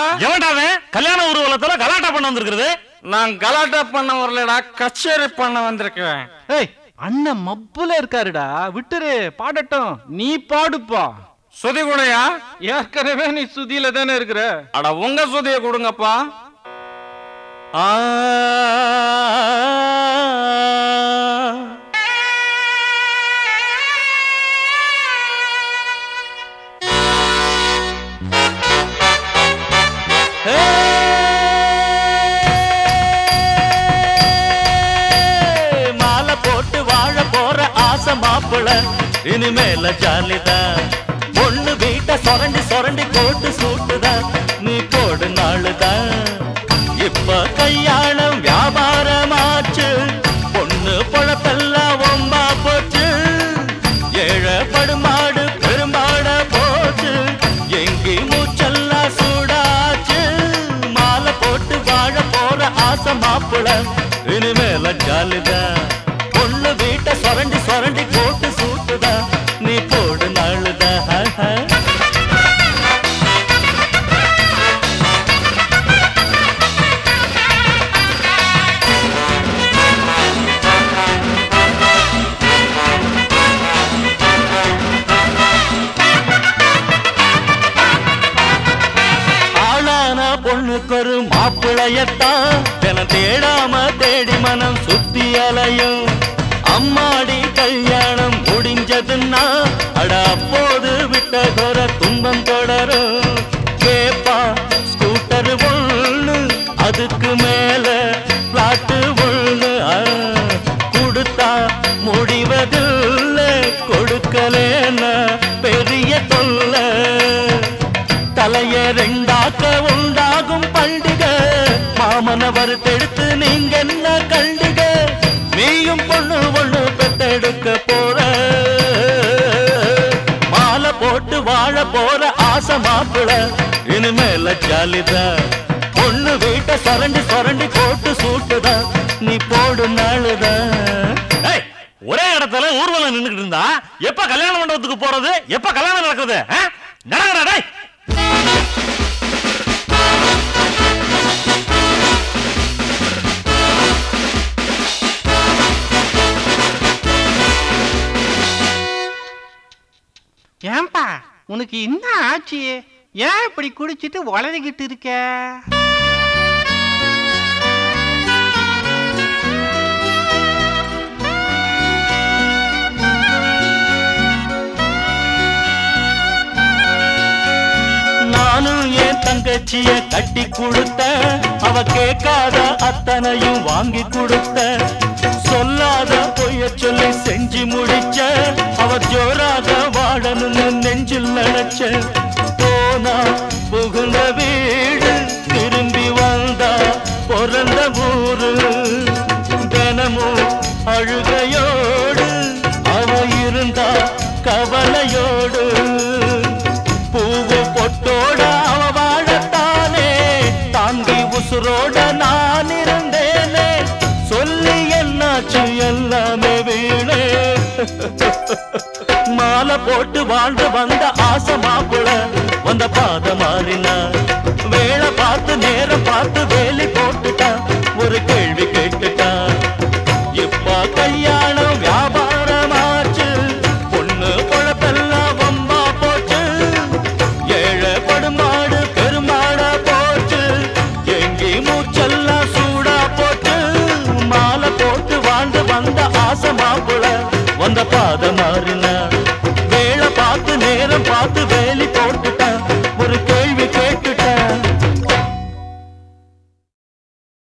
எவன்டா அவன் கல்யாண ஊர்வலத்துல கலாட்டா பண்ண வந்திருக்கிறது நான் கலாட்டா பண்ண வரலடா கச்சேரி பண்ண வந்திருக்கேன் ஏய் அண்ணன் மப்புல இருக்காருடா விட்டுரு பாடட்டும் நீ பாடுப்பா சுதி கூடயா ஏற்கனவே நீ சுதியில தானே இருக்கிற அட உங்க சுதிய கொடுங்கப்பா ஆ மாலை போட்டு வாழ போற ஆசை மாப்பிள இனிமேல ஜாலிதான் பொண்ணு வீட்டை சொரண்டி சொரண்டி போட்டு சூட்டுதான் நீ போடு நாளுதான் இப்ப கல்யாணம் வியாபாரமாச்சு பொண்ணு பொழப்பெல்லாம் ஒம்பா போச்சு ஏழை படுமாடு பெருமாட போச்சு எங்கி மூச்செல்லாம் சூடாச்சு மாலை போட்டு வாழ போற ஆசை மாப்பிள இனிமேல ஜாலிதான் பொண்ணு வீட்டை சொரண்டி சொரண்டி போட்டு சூட்டுதா நீ போடு நாளுதா ஆளான பொண்ணுக்கு ஒரு மாப்பிளையத்தான் தினம் தேடாம தேடி மனம் சுத்தி அலையும் அம்மாடி கல்யாணம் முடிஞ்சதுன்னா அட அப்போது விட்ட குற துன்பம் தொடரும் கேப்பா ஸ்கூட்டர் ஒண்ணு அதுக்கு மேல பிளாட்டு ஒண்ணு ஆ, கொடுத்தா முடிவதில்லை கொடுக்கலேன்னா பெரிய தொல்லை தலைய ரெண்டாக்க உண்டாகும் பண்டிகை மாமன வறுத்தெடுத்து நீங்க என்ன கண்டுக நீயும் பொண்ணு ஒண்ணு பெத்தெடுக்க போற மாலை போட்டு வாழ போற ஆசை மாப்பிள இனிமேல ஜாலிதா பொண்ணு வீட்டை சொரண்டி சொரண்டி போட்டு சூட்டுதா நீ போடு நாளுதான் ஒரே இடத்துல ஊர்வலம் நின்னுக்கிட்டு இருந்தா எப்ப கல்யாண மண்டபத்துக்கு போறது எப்ப கல்யாணம் நடக்குது நடக்கடா டேய் ஏன்பா உனக்கு என்ன ஆச்சு ஏன் இப்படி குடிச்சிட்டு வளரிக்கிட்டு இருக்க நானும் என் தங்கச்சிய கட்டி கொடுத்த அவ கேட்காத அத்தனையும் வாங்கி கொடுத்த சொல்லாத பொய்ய சொல்லி செஞ்சு முடிச்ச அவ ஜோராக வாழணும்னு நெஞ்சில் நினைச்ச போனா புகுந்த வீடு திரும்பி வந்தா பிறந்த ஊரு தினமும் அழுகையோடு அவ இருந்தா கவலையோடு பூவு பொட்டோட அவ வாழத்தானே தாங்கி உசுரோட நான் இருந்தேனே சொல்லி என்னாச்சு எல்லாமே வீணே மாலை போட்டு வாழ்ந்து வந்த ஆசை மாப்பிள வந்த பாத மாறினா வேலை பார்த்து நேரம் பார்த்து வேலி போட்டுட்டா ஒரு கேள்வி கேட்டுட்டா இப்ப கல்யாணம் வியாபாரமாச்சு பொண்ணு பொழப்பெல்லாம் வம்பா போச்சு ஏழை படுமாடு பெருமாடா போச்சு எங்கி மூச்செல்லாம் சூடா போச்சு மாலை போட்டு வாழ்ந்து வந்த ஆசை மாப்பிள வந்த பாதம்